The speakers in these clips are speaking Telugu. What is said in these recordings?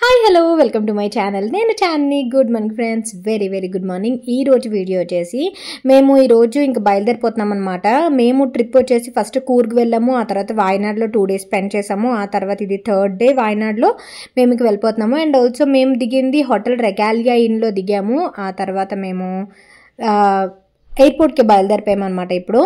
hi hello welcome to my channel నేను చాన్ని good morning friends very very good morning ఈ రోజు వీడియో వచ్చేసి మేము ఈ రోజు ఇంకా బయలుదేరిపోతున్నాం అనమాట మేము ట్రిప్ వచ్చేసి ఫస్ట్ కూర్గ్ వెళ్ళాము ఆ తర్వాత వాయనాడ్లో టూ డేస్ స్పెండ్ చేసాము ఆ తర్వాత ఇది థర్డ్ డే వాయనాడ్లో మేము ఇంక వెళ్ళిపోతున్నాము అండ్ ఆల్సో మేము దిగింది హోటల్ రెగాలియా ఇన్లో దిగాము ఆ తర్వాత మేము ఆ, ఎయిర్పోర్ట్కి బయలుదేరిపోయాము అనమాట ఇప్పుడు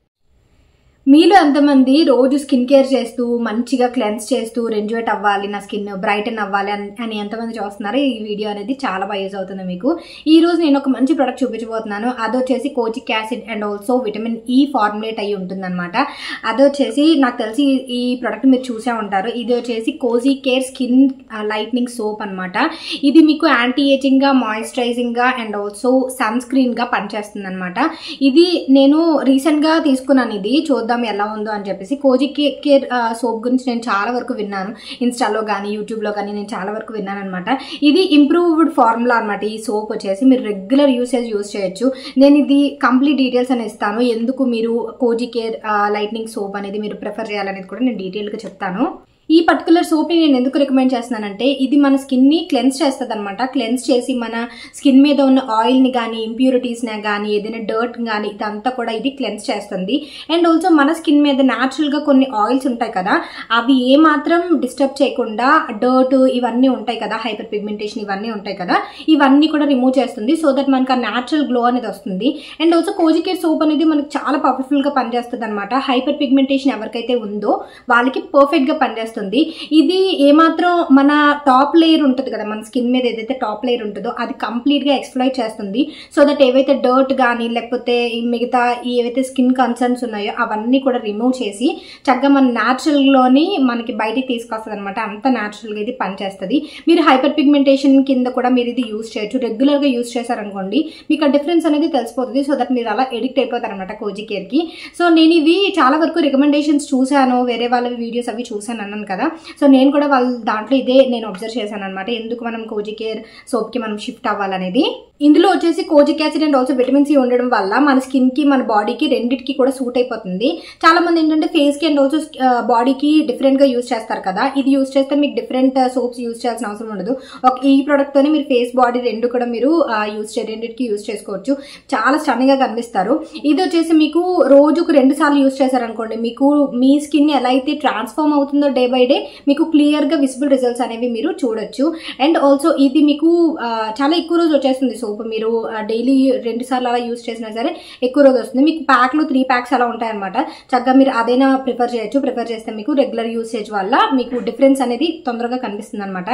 మీలో ఎంతమంది రోజు స్కిన్ కేర్ చేస్తూ మంచిగా క్లెన్స్ చేస్తూ రెంజువేట్ అవ్వాలి నా స్కిన్ బ్రైటన్ అవ్వాలి అని అని ఎంతమంది చూస్తున్నారు ఈ వీడియో అనేది చాలా బాగా యూజ్ అవుతుంది మీకు ఈ రోజు నేను ఒక మంచి ప్రొడక్ట్ చూపించబోతున్నాను అది వచ్చేసి kojic acid and also vitamin E formulate అయ్యి ఉంటుందన్నమాట అది వచ్చేసి నాకు తెలిసి ఈ ప్రొడక్ట్ మీరు చూసే ఉంటారు ఇది వచ్చేసి Kozicare skin lightening soap అన్నమాట ఇది మీకు యాంటీ ఏజింగ్ గా మాయిశ్చరైజింగ్ గా అండ్ ఆల్సో సన్ స్క్రీన్ గా పనిచేస్తుంది అనమాట ఇది నేను రీసెంట్ గా తీసుకున్నాను ఇది చూద్దాం ఎలా ఉందో అని చెప్పేసి కోజీ కేర్ సోప్ గురించి నేను చాలా వరకు విన్నాను ఇన్స్టాలో కానీ యూట్యూబ్ లో కానీ నేను చాలా వరకు విన్నాను అనమాట ఇది ఇంప్రూవ్డ్ ఫార్ములా అనమాట ఈ సోప్ వచ్చేసి మీరు రెగ్యులర్ యూసేజ్ యూస్ చేయొచ్చు నేను ఇది కంప్లీట్ డీటెయిల్స్ అని ఇస్తాను ఎందుకు మీరు కోజీ కేర్ లైట్నింగ్ సోప్ అనేది మీరు ప్రిఫర్ చేయాలనేది కూడా నేను డీటెయిల్ గా చెప్తాను ఈ పర్టికులర్ సోప్ ని నేను ఎందుకు రికమెండ్ చేస్తున్నానంటే ఇది మన స్కిన్ ని క్లెన్స్ చేస్తుంది అనమాట క్లెన్స్ చేసి మన స్కిన్ మీద ఉన్న ఆయిల్ ని కానీ ఇంప్యూరిటీస్ ని కానీ ఏదైనా డర్ట్ కానీ ఇదంతా కూడా ఇది క్లెన్స్ చేస్తుంది అండ్ ఆల్సో మన స్కిన్ మీద న్యాచురల్ గా కొన్ని ఆయిల్స్ ఉంటాయి కదా అవి ఏ మాత్రం డిస్టర్బ్ చేయకుండా డర్ట్ ఇవన్నీ ఉంటాయి కదా హైపర్ పిగ్మెంటేషన్ ఇవన్నీ ఉంటాయి కదా ఇవన్నీ కూడా రిమూవ్ చేస్తుంది సో దట్ మనకు ఆ న్యాచురల్ గ్లో అనేది వస్తుంది అండ్ ఆల్సో కోజికేర్ సోప్ అనేది మనకి చాలా పవర్ఫుల్ గా పనిచేస్తుంది అనమాట హైపర్ పిగ్మెంటేషన్ ఎవరికైతే ఉందో వాళ్ళకి పర్ఫెక్ట్ గా పనిచేస్తుంది ఇది ఏమాత్రం మన టాప్ లేయర్ ఉంటుంది కదా మన స్కిన్ మీద ఏదైతే టాప్ లేయర్ ఉంటుందో అది కంప్లీట్ గా ఎక్స్ప్లైట్ చేస్తుంది సో దట్ ఏవైతే డర్ట్ కానీ లేకపోతే ఈ మిగతా ఈ ఏవైతే స్కిన్ కన్సర్న్స్ ఉన్నాయో అవన్నీ కూడా రిమూవ్ చేసి చక్కగా మన న్యాచురల్ లోని మనకి బయటికి తీసుకొస్తుంది అనమాట అంత న్యాచురల్ గా ఇది పనిచేస్తుంది మీరు హైపర్ పిగ్మెంటేషన్ కింద కూడా మీరు ఇది యూస్ చేయొచ్చు రెగ్యులర్ గా యూస్ చేశారనుకోండి మీకు ఆ డిఫరెన్స్ అనేది తెలిసిపోతుంది సో దట్ మీరు అలా ఎడిక్ట్ అయిపోతారు అనమాట కోజీ కేర్ కి సో నేను ఇవి చాలా వరకు రికమెండేషన్స్ చూశాను వేరే వాళ్ళ వీడియోస్ అవి చూశాను అన్నాను కదా సో నేను కూడా వాళ్ళ దాంట్లో ఇదే నేను అబ్జర్వ్ చేశాను అనమాట ఎందుకు మనం కోజీ కేర్ సోప్ కి మనం షిఫ్ట్ అవ్వాలనేది ఇందులో వచ్చేసి kojic acid and also vitamin C ఉండడం వల్ల మన స్కిన్ కి మన బాడీకి రెండింటికి కూడా సూట్ అయిపోతుంది చాలా మంది ఏంటంటే ఫేస్ కి అండ్ ఆల్సో బాడీకి డిఫరెంట్ గా యూస్ చేస్తారు కదా ఇది యూస్ చేస్తే మీకు డిఫరెంట్ సోప్స్ యూస్ చేయాల్సిన అవసరం ఉండదు ఒక ఈ ప్రొడక్ట్ తోనే మీరు ఫేస్ బాడీ రెండు కూడా మీరు యూస్ చే రెండింటికి యూస్ చేసుకోవచ్చు చాలా స్టన్నింగ్ గా కనిపిస్తారు ఇది వచ్చేసి మీకు రోజుకు రెండు సార్లు యూస్ చేశారనుకోండి మీకు మీ స్కిన్ ఎలా అయితే ట్రాన్స్ఫార్మ్ అవుతుందో డే బై డే మీకు క్లియర్ గా విజిబుల్ రిజల్ట్స్ అనేవి మీరు చూడొచ్చు అండ్ ఆల్సో ఇది మీకు ఆ, చాలా ఎక్కువ రోజు వచ్చేస్తుంది సోప్ మీరు డైలీ రెండు సార్లు అలా యూస్ చేసినా సరే ఎక్కువ రోజు వస్తుంది మీకు ప్యాక్లు త్రీ ప్యాక్స్ అలా ఉంటాయన్నమాట చక్కగా మీరు అదైనా ప్రిఫర్ చేయొచ్చు ప్రిఫర్ చేస్తే మీకు రెగ్యులర్ యూసేజ్ వల్ల మీకు డిఫరెన్స్ అనేది తొందరగా కనిపిస్తుంది అనమాట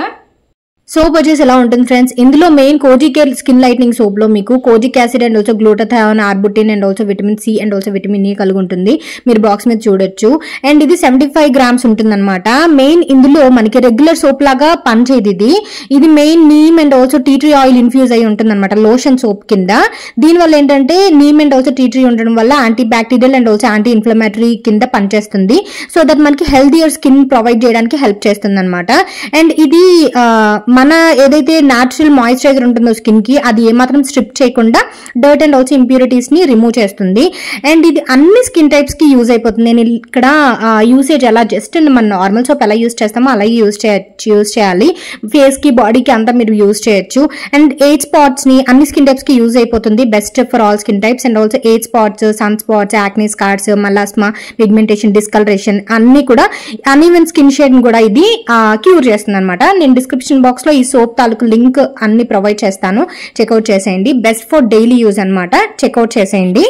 సోప్ వచ్చేసి ఎలా ఉంటుంది ఫ్రెండ్స్ ఇందులో main Kozicare skin lightening soap లో మీకు kojic acid and also glutathione arbutin and also vitamin C and also vitamin E కలిగి ఉంటుంది మీరు బాక్స్ మీద చూడొచ్చు అండ్ ఇది సెవెంటీ ఫైవ్ గ్రామ్స్ ఉంటుంది అనమాట మెయిన్ ఇందులో మనకి రెగ్యులర్ సోప్ లాగా పనిచేయదు ఇది ఇది main neem and also tea tree oil infuse అయి ఉంటుంది అనమాట లోషన్ సోప్ కింద దీనివల్ల ఏంటంటే neem and also tea tree ఉండడం వల్ల anti bacterial and also anti inflammatory కింద పనిచేస్తుంది సో దట్ మనకి హెల్దియర్ స్కిన్ ప్రొవైడ్ చేయడానికి హెల్ప్ చేస్తుంది అనమాట అండ్ ఇది ఆ, మన ఏదైతే న్యాచురల్ మాయిశ్చరైజర్ ఉంటుందో స్కిన్ కి అది ఏమాత్రం స్ట్రిప్ చేయకుండా డర్ట్ అండ్ ఆల్సో ఇంప్యూరిటీస్ ని రిమూవ్ చేస్తుంది అండ్ ఇది అన్ని స్కిన్ టైప్స్ కి యూజ్ అయిపోతుంది నేను ఇక్కడ యూసేజ్ ఎలా జస్ట్ మన నార్మల్ సోప్ ఎలా యూజ్ చేస్తామో అలాగే యూజ్ చేయొచ్చు యూజ్ చేయాలి ఫేస్ కి బాడీకి అంతా మీరు యూజ్ చేయొచ్చు అండ్ ఎయిట్ స్పాట్స్ ని అన్ని స్కిన్ టైప్స్ కి యూజ్ అయిపోతుంది best for all skin types and also age spots sun spots acne scars melasma pigmentation discolouration అన్ని కూడా అన్ఈవెన్ స్కిన్ షేడ్ కూడా ఇది క్యూర్ చేస్తుంది అనమాట నేను డిస్క్రిప్షన్ బాక్స్ లో ఈ సోప్ తాలూకు లింక్ అన్ని ప్రొవైడ్ చేస్తాను చెక్అవుట్ చేసేయండి బెస్ట్ ఫర్ డైలీ యూజ్ అనమాట చెక్అవుట్ చేసేయండి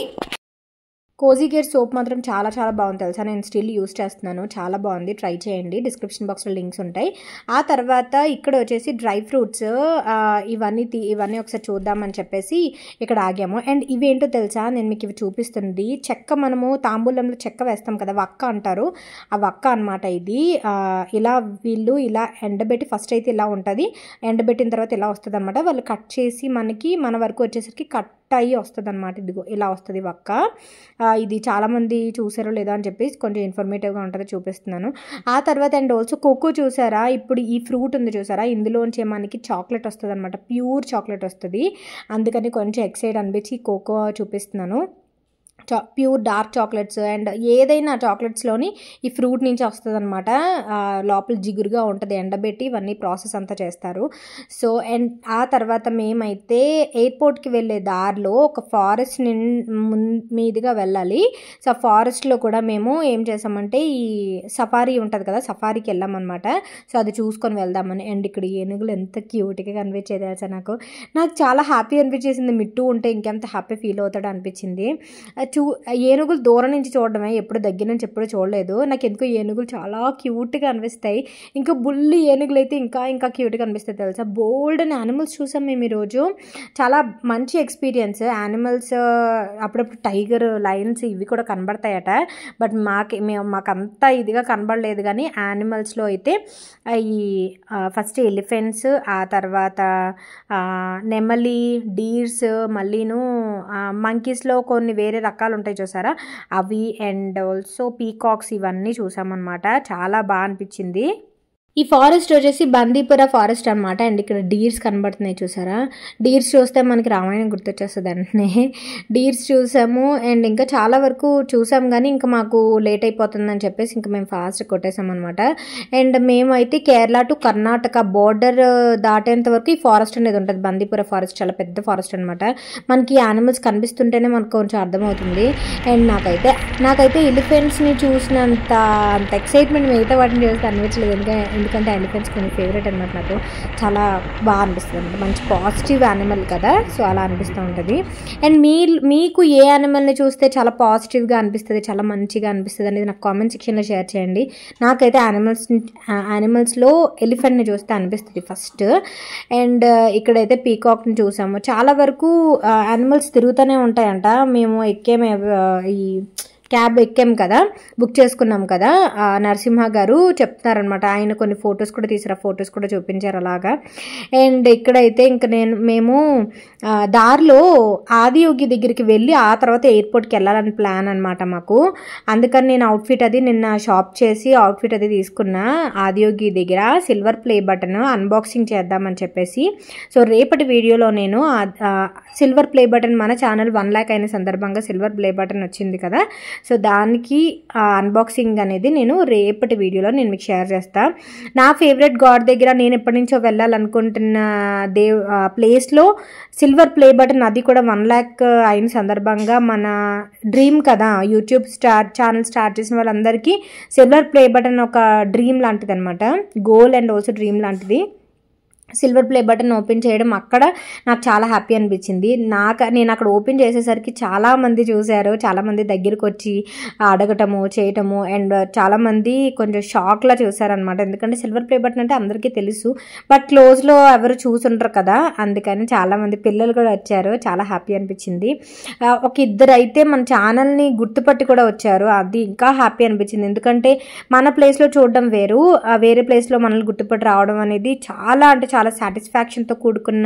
కోజీ కేర్ సోప్ మాత్రం చాలా చాలా బాగుంది తెలుసా నేను స్టిల్ యూస్ చేస్తున్నాను చాలా బాగుంది ట్రై చేయండి డిస్క్రిప్షన్ బాక్స్లో లింక్స్ ఉంటాయి ఆ తర్వాత ఇక్కడ వచ్చేసి డ్రై ఫ్రూట్స్ ఇవన్నీ తీ- ఇవన్నీ ఒకసారి చూద్దామని చెప్పేసి ఇక్కడ ఆగాము అండ్ ఇవేంటో తెలుసా నేను మీకు ఇవి చూపిస్తుంది చెక్క మనము తాంబూలంలో చెక్క వేస్తాం కదా వక్క అంటారు ఆ వక్క అనమాట ఇది ఆ, ఇలా వీళ్ళు ఇలా ఎండబెట్టి ఫస్ట్ అయితే ఇలా ఉంటుంది ఎండబెట్టిన తర్వాత ఇలా వస్తుంది అనమాట వాళ్ళు కట్ చేసి మనకి మన వరకు వచ్చేసరికి కట్ అయ్యి వస్తుంది అనమాట ఇదిగో ఇలా వస్తుంది వక్క ఆ, ఇది చాలామంది చూసారో లేదో అని చెప్పి కొంచెం ఇన్ఫర్మేటివ్గా ఉంటుంది చూపిస్తున్నాను ఆ తర్వాత అండ్ ఆల్సో కోకో చూసారా ఇప్పుడు ఈ ఫ్రూట్ ఉంది చూసారా ఇందులోంచి మనకి చాక్లెట్ వస్తుంది అనమాట ప్యూర్ చాక్లెట్ వస్తుంది అందుకని కొంచెం ఎక్సైడ్ అనిపించి కోకో చూపిస్తున్నాను చా ప్యూర్ డార్క్ చాక్లెట్స్ అండ్ ఏదైనా చాక్లెట్స్లోని ఈ ఫ్రూట్ నుంచి వస్తుంది అనమాట లోపల జిగురుగా ఉంటుంది ఎండబెట్టి ఇవన్నీ ప్రాసెస్ అంతా చేస్తారు సో అండ్ ఆ తర్వాత మేమైతే ఎయిర్పోర్ట్కి వెళ్ళే దారిలో ఒక ఫారెస్ట్ నిన్ మున్- మీదుగా వెళ్ళాలి సో ఆ ఫారెస్ట్లో కూడా మేము ఏం చేసామంటే ఈ సఫారీ ఉంటుంది కదా సఫారీకి వెళ్ళామన్నమాట సో అది చూసుకొని వెళ్దామని అండ్ ఇక్కడ ఏనుగులు ఎంత క్యూట్గా కనిపించేది తెలుసా నాకు నాకు చాలా హ్యాపీ అనిపించేసింది మిట్టు ఉంటే ఇంకెంత హ్యాపీ ఫీల్ అవుతాడో అనిపించింది ఆ చూ ఆ ఏనుగులు దూరం నుంచి చూడడమే ఎప్పుడు దగ్గర నుంచి ఎప్పుడు చూడలేదు నాకు ఎందుకో ఏనుగులు చాలా క్యూట్గా అనిపిస్తాయి ఇంకా బుల్లి ఏనుగులు అయితే ఇంకా ఇంకా క్యూట్గా అనిపిస్తాయి తెలుసా బోల్డ్ అండ్ యానిమల్స్ చూసాం మేము ఈరోజు చాలా మంచి ఎక్స్పీరియన్స్ యానిమల్స్ అప్పుడప్పుడు టైగర్ లయన్స్ ఇవి కూడా కనబడతాయట బట్ మాకు మేము మాకు అంత ఇదిగా కనబడలేదు కానీ యానిమల్స్లో అయితే ఆ, ఈ ఫస్ట్ ఎలిఫెంట్స్ ఆ తర్వాత ఆ, నెమలి డీర్స్ మళ్ళీను మంకీస్లో కొన్ని వేరే రకాలు ఉంటాయి చూసారా అవి అండ్ ఆల్సో పీకాక్స్ ఇవన్నీ చూసామన్నమాట చాలా బాగా అనిపించింది ఈ ఫారెస్ట్ వచ్చేసి బందీపుర ఫారెస్ట్ అనమాట అండ్ ఇక్కడ డీర్స్ కనబడుతున్నాయి చూసారా డీర్స్ చూస్తే మనకి రామాయణం గుర్తొచ్చేస్తుంది వెంటనే డీర్స్ చూసాము అండ్ ఇంకా చాలా వరకు చూసాం కానీ ఇంకా మాకు లేట్ అయిపోతుందని చెప్పేసి ఇంకా మేము ఫాస్ట్ కొట్టేసాం అనమాట అండ్ మేమైతే కేరళ టు కర్ణాటక బోర్డర్ దాటేంత వరకు ఈ ఫారెస్ట్ అనేది ఉంటుంది బందీపుర ఫారెస్ట్ చాలా పెద్ద ఫారెస్ట్ అనమాట మనకి యానిమల్స్ కనిపిస్తుంటేనే మనకు కొంచెం అర్థమవుతుంది అండ్ నాకైతే నాకైతే ఎలిఫెంట్స్ని చూసినంత అంత ఎక్సైట్మెంట్ మిగతా వాటిని చూస్తే అనిపించలేదు ఎందుకంటే ఎందుకంటే ఎలిఫెంట్స్ కొన్ని ఫేవరెట్ అనమాట నాకు చాలా బాగా అనిపిస్తుంది అనమాట మంచి పాజిటివ్ యానిమల్ కదా సో అలా అనిపిస్తూ ఉంటుంది అండ్ మీ మీకు ఏ యానిమల్ని చూస్తే చాలా పాజిటివ్గా అనిపిస్తుంది చాలా మంచిగా అనిపిస్తుంది అనేది నాకు కామెంట్ సెక్షన్లో షేర్ చేయండి నాకైతే యానిమల్స్ యానిమల్స్లో ఎలిఫెంట్ని చూస్తే అనిపిస్తుంది ఫస్ట్ అండ్ ఇక్కడైతే పీకాక్ని చూసాము చాలా వరకు యానిమల్స్ తిరుగుతూనే ఉంటాయంట మేము ఎక్కేమే ఆ, ఈ క్యాబ్ ఎక్కాం కదా బుక్ చేసుకున్నాం కదా ఆ నరసింహ గారు చెప్తున్నారనమాట ఆయన కొన్ని ఫొటోస్ కూడా తీసారు ఆ ఫొటోస్ కూడా చూపించారు అలాగా అండ్ ఇక్కడైతే ఇంక నేను మేము ఆ, దారిలో ఆదియోగి దగ్గరికి వెళ్ళి ఆ తర్వాత ఎయిర్పోర్ట్కి వెళ్ళాలని ప్లాన్ అనమాట మాకు అందుకని నేను అవుట్ఫిట్ అది నిన్న షాప్ చేసి అవుట్ఫిట్ అది తీసుకున్నా ఆదియోగి దగ్గర సిల్వర్ ప్లే బటన్ అన్బాక్సింగ్ చేద్దామని చెప్పేసి సో రేపటి వీడియోలో నేను సిల్వర్ ప్లే బటన్ మన ఛానల్ వన్ ల్యాక్ అయిన సందర్భంగా సిల్వర్ ప్లే బటన్ వచ్చింది కదా సో దానికి అన్బాక్సింగ్ అనేది నేను రేపటి వీడియోలో నేను మీకు షేర్ చేస్తా నా ఫేవరెట్ గాడ్ దగ్గర నేను ఎప్పటి నుంచో వెళ్ళాలనుకుంటున్న దేవ్ ప్లేస్లో సిల్వర్ ప్లే బటన్ అది కూడా వన్ ల్యాక్ అయిన సందర్భంగా మన డ్రీమ్ కదా యూట్యూబ్ స్టార్ట్ ఛానల్ స్టార్ట్ చేసిన వాళ్ళందరికీ సిల్వర్ ప్లే బటన్ ఒక డ్రీమ్ లాంటిది అనమాట గోల్ అండ్ ఆల్సో డ్రీమ్ లాంటిది సిల్వర్ ప్లే బటన్ ఓపెన్ చేయడం అక్కడ నాకు చాలా హ్యాపీ అనిపించింది నాకు నేను అక్కడ ఓపెన్ చేసేసరికి చాలా మంది చూశారు చాలా మంది దగ్గరికి వచ్చి అడగటము చేయటము అండ్ చాలా మంది కొంచెం షాక్లా చూసారనమాట ఎందుకంటే సిల్వర్ ప్లే బటన్ అంటే అందరికీ తెలుసు బట్ క్లోజ్లో ఎవరు చూసుంటారు కదా అందుకని చాలా మంది పిల్లలు కూడా వచ్చారు చాలా హ్యాపీ అనిపించింది ఆ, ఒక ఇద్దరు అయితే మన ఛానల్ని గుర్తుపట్టి కూడా వచ్చారు అది ఇంకా హ్యాపీ అనిపించింది ఎందుకంటే మన ప్లేస్లో చూడడం వేరు ఆ వేరే ప్లేస్లో మనల్ని గుర్తుపట్టి రావడం అనేది చాలా అంటే చాలా సాటిస్ఫాక్షన్తో కూడుకున్న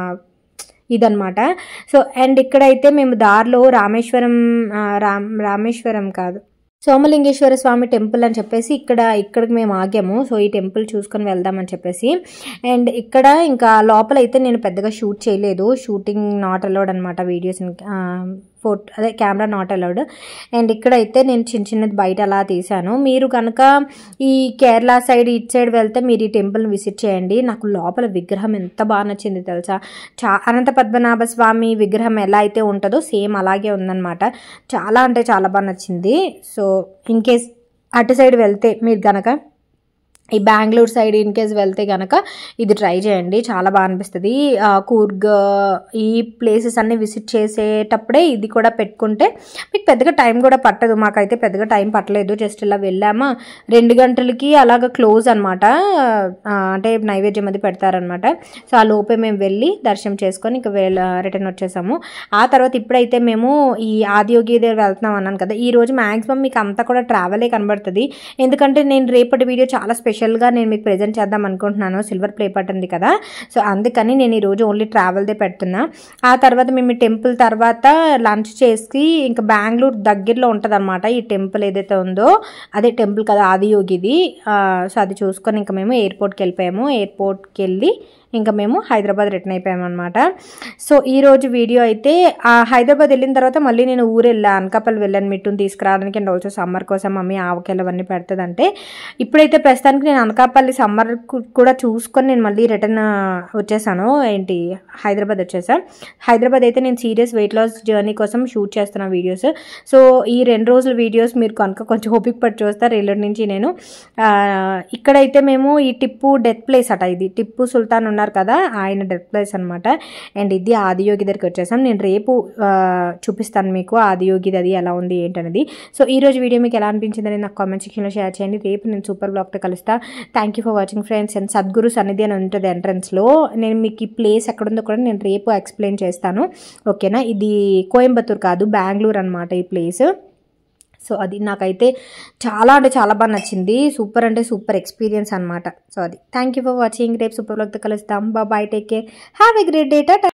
ఇదనమాట సో అండ్ ఇక్కడైతే మేము దారిలో రామేశ్వరం ఆ, రామ్ రామేశ్వరం కాదు సోమలింగేశ్వర స్వామి టెంపుల్ అని చెప్పేసి ఇక్కడ ఇక్కడికి మేము ఆగాము సో ఈ టెంపుల్ చూసుకొని వెళ్దామని చెప్పేసి అండ్ ఇక్కడ ఇంకా లోపల అయితే నేను పెద్దగా షూట్ చేయలేదు షూటింగ్ నాట్ అలౌడ్ అనమాట వీడియోస్ ఫోటో అదే కెమెరా నాట్ అలౌడ్ అండ్ ఇక్కడైతే నేను చిన్న చిన్నది బయట అలా తీశాను మీరు కనుక ఈ కేరళ సైడ్ ఇటు సైడ్ వెళ్తే మీరు ఈ టెంపుల్ని విజిట్ చేయండి నాకు లోపల విగ్రహం ఎంత బాగా నచ్చింది తెలుసా చా అనంత పద్మనాభ స్వామి విగ్రహం ఎలా అయితే ఉంటుందో సేమ్ అలాగే ఉందన్నమాట చాలా అంటే చాలా బాగా నచ్చింది సో ఇన్ కేస్ అటు సైడ్ వెళ్తే మీరు గనక ఈ బెంగళూరు సైడ్ ఇన్ కేస్ వెళ్తే కనుక ఇది ట్రై చేయండి చాలా బాగా అనిపిస్తుంది ఆ, కూర్గ్ ఈ ప్లేసెస్ అన్ని విజిట్ చేసేటప్పుడే ఇది కూడా పెట్టుకుంటే మీకు పెద్దగా టైం కూడా పట్టదు మాకైతే పెద్దగా టైం పట్టలేదు జస్ట్ ఇలా వెళ్ళామా రెండు గంటలకి అలాగ క్లోజ్ అనమాట అంటే నైవేద్యం అది పెడతారనమాట సో ఆ లోపే మేము వెళ్ళి దర్శనం చేసుకొని ఇంకా వెళ్ళ రిటర్న్ వచ్చేసాము ఆ తర్వాత ఇప్పుడైతే మేము ఈ ఆదియోగి దగ్గర వెళ్తున్నాం అన్నాను కదా ఈ రోజు మ్యాక్సిమం మీకు అంతా కూడా ట్రావెలే కనబడుతుంది ఎందుకంటే నేను రేపటి వీడియో చాలా స్పెషల్గా నేను మీకు ప్రజెంట్ చేద్దాం అనుకుంటున్నాను సిల్వర్ ప్లే ఉంది కదా సో అందుకని నేను ఈరోజు ఓన్లీ ట్రావెల్దే పెడుతున్నా ఆ తర్వాత మేము ఈ టెంపుల్ తర్వాత లంచ్ చేసి ఇంకా బెంగళూరు దగ్గరలో ఉంటుంది అనమాట ఈ టెంపుల్ ఏదైతే ఉందో అదే టెంపుల్ కదా ఆదియోగిది ఆ, సో అది చూసుకొని ఇంకా మేము ఎయిర్పోర్ట్కి వెళ్ళిపోయాము ఎయిర్పోర్ట్కి వెళ్ళి ఇంకా మేము హైదరాబాద్ రిటర్న్ అయిపోయామన్నమాట సో ఈ రోజు వీడియో అయితే ఆ హైదరాబాద్ వెళ్ళిన తర్వాత మళ్ళీ నేను ఊరు వెళ్ళాను అనకాపల్లి వెళ్ళాను మిట్టుని తీసుకురావడానికి అండ్ ఆల్సో సమ్మర్ కోసం మమ్మీ ఆవకాయలు అవన్నీ పెడుతుందంటే ఇప్పుడైతే ప్రస్తుతానికి నేను అనకాపల్లి సమ్మర్ కూడా చూసుకొని నేను మళ్ళీ రిటర్న్ వచ్చేసాను ఏంటి హైదరాబాద్ వచ్చేసా హైదరాబాద్ అయితే నేను సీరియస్ వెయిట్ లాస్ జర్నీ కోసం షూట్ చేస్తున్న వీడియోస్ సో ఈ రెండు రోజుల వీడియోస్ మీరు కనుక కొంచెం ఓపిక పట్టి చూస్తారు ఎల్లుడి నుంచి నేను ఆ, ఇక్కడైతే మేము ఈ టిప్పు డెత్ ప్లేస్ అట ఇది టిప్పు సుల్తాన్ ఉన్నారు కదా ఆయన డెత్ ప్లేస్ అనమాట అండ్ ఇది ఆదియోగి దగ్గరికి వచ్చేసాం నేను రేపు ఆ, చూపిస్తాను మీకు ఆదియోగిది అది ఎలా ఉంది ఏంటనేది సో ఈ రోజు వీడియో మీకు ఎలా అనిపించిందని నాకు కామెంట్ సెక్షన్లో షేర్ చేయండి రేపు నేను సూపర్ బ్లాగ్తో కలుస్తా thank you for watching friends and Sadguru Sannidhi అని ఉంటుంది ఎంట్రన్స్లో నేను మీకు ఈ ప్లేస్ ఎక్కడుందో కూడా నేను రేపు ఎక్స్ప్లెయిన్ చేస్తాను ఓకేనా ఇది కోయంబత్తూర్ కాదు బెంగళూరు అనమాట ఈ ప్లేస్ సో అది నాకైతే చాలా అంటే చాలా బాగా నచ్చింది సూపర్ అంటే సూపర్ ఎక్స్పీరియన్స్ అనమాట సో అది థ్యాంక్ యూ ఫర్ వాచింగ్ రేపు సూపర్ బ్లాగ్తో కలుస్తాం bye take care have a great day